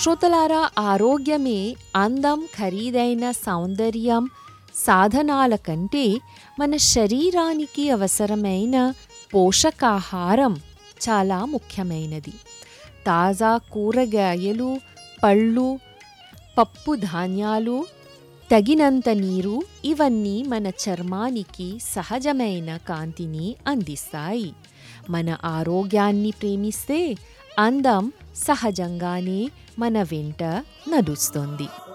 శ్రోతలారా ఆరోగ్యమే అందం ఖరీదైన సౌందర్యం సాధనాల కంటే మన శరీరానికి అవసరమైన పోషకాహారం చాలా ముఖ్యమైనది తాజా కూరగాయలు పళ్ళు పప్పు ధాన్యాలు తగినంత నీరు ఇవన్నీ మన చర్మానికి సహజమైన కాంతిని అందిస్తాయి మన ఆరోగ్యాన్ని ప్రేమిస్తే అందం సహజంగానే మన వెంట నడుస్తుంది